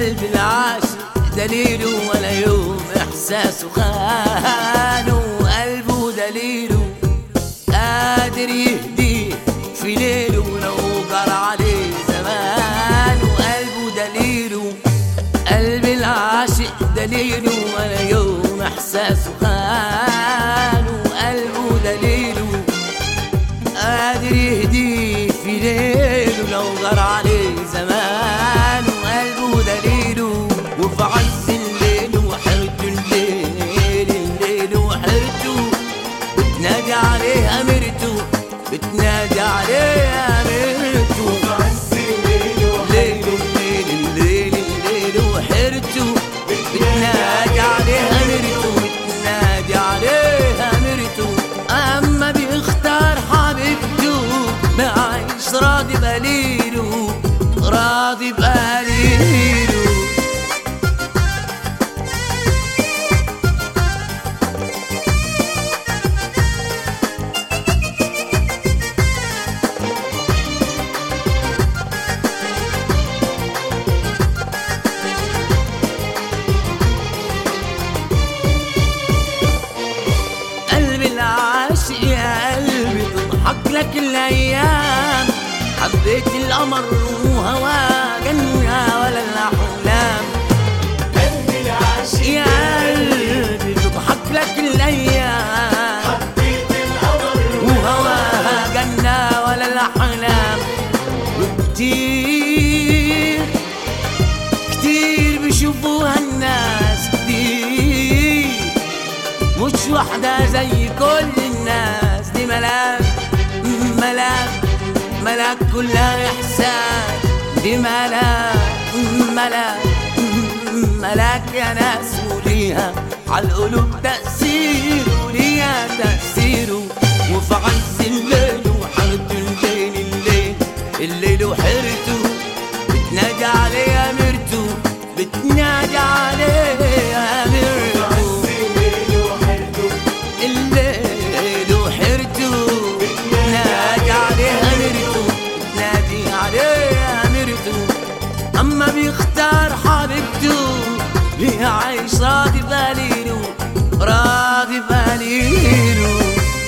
قلب العاشق دليله ولا يوم احساسه خانه قلبه دليله قادر يهديه في ليله لو جرى عليه زمان وقلبه دليله قلب العاشق دليله ولا يوم احساسه خانه قلبه دليله قادر يهديه في ليله لو غار عليه زمان وقلبه دليله وفي عز الليل وحرته الليل الليل وحرته بتنادي عليه أمرته بتنادي عليه أمرته الليل الليل الليل الليل وحرته بتنادي عليه أمرته بتنادي عليه أمرته أما بيختار حبيبته بعيش راضي بقليله راضي بقليله قلبي العاشق يا قلبي تضحك لك الايام حبيت القمر وهواه جنة ولا الاحلام قلبي العاشق يا قلبي تضحك لك الايام حبيت القمر وهواها جنة ولا الأحلام وكتير كتير بيشوفوها الناس كتير مش واحدة زي كل الناس دي ملاك ملاك ملاك كلها إحساس دي ملاك ملاك ملاك يا ناس وليها عالقلوب تأثير وليها تأثير وفي عز الليل وحرته الليل الليل الليل وحرته بتنادي عليه أمرته بتنادي عليه أمرته الليل وحرته الليل وحرته بتنادي عليه أمرته بتنادي عليه أمرته أما بيختار حبيبته بيعيش راضي بقليله راضي بقليله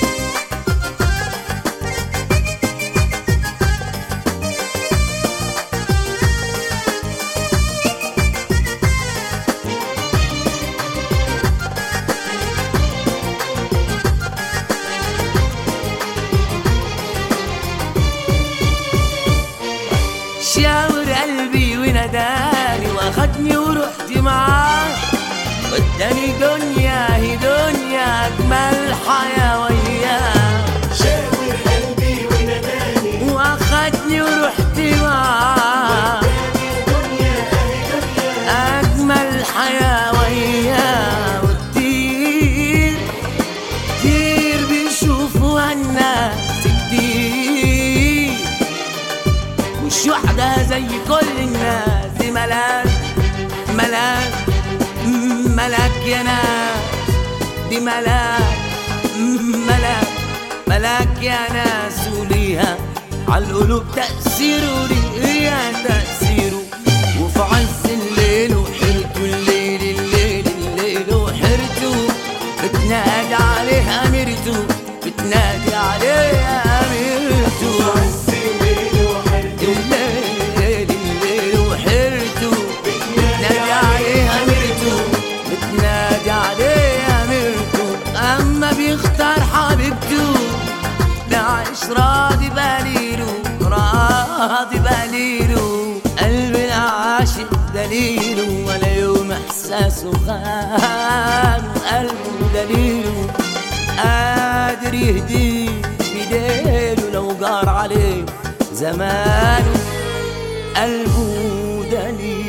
شاور قلبي وناداني واخدني ورحت معاه وداني دنيا هي دنيا اجمل حياه وياه شاور قلبي وناداني واخدني ورحت معاه دنيا اهي دنيا اجمل حياه وياه وكتير كتير بيشوفوا الناس كتير مش واحدة زي كل الناس دي ملاك ملاك ملاك يا ناس دي ملاك ملاك ملاك يا ناس وليها عالقلوب تأثير وليها تأثير وفي عز الليل وحرته الليل الليل الليل وحرته بتنادي عليه أميرته بتنادي عليه أميرته عز الليل وحرته الليل الليل وحرته بتنادي عليها ميرته بتنادي عليها ميرته اما بيختار حبيبته بعيش راضي بقليله راضي بقليله قلب العاشق دليله ولا يوم احساسه خان قلبه دليله قادر يهديه بديله لو جار عليه زمانه قلبه دليل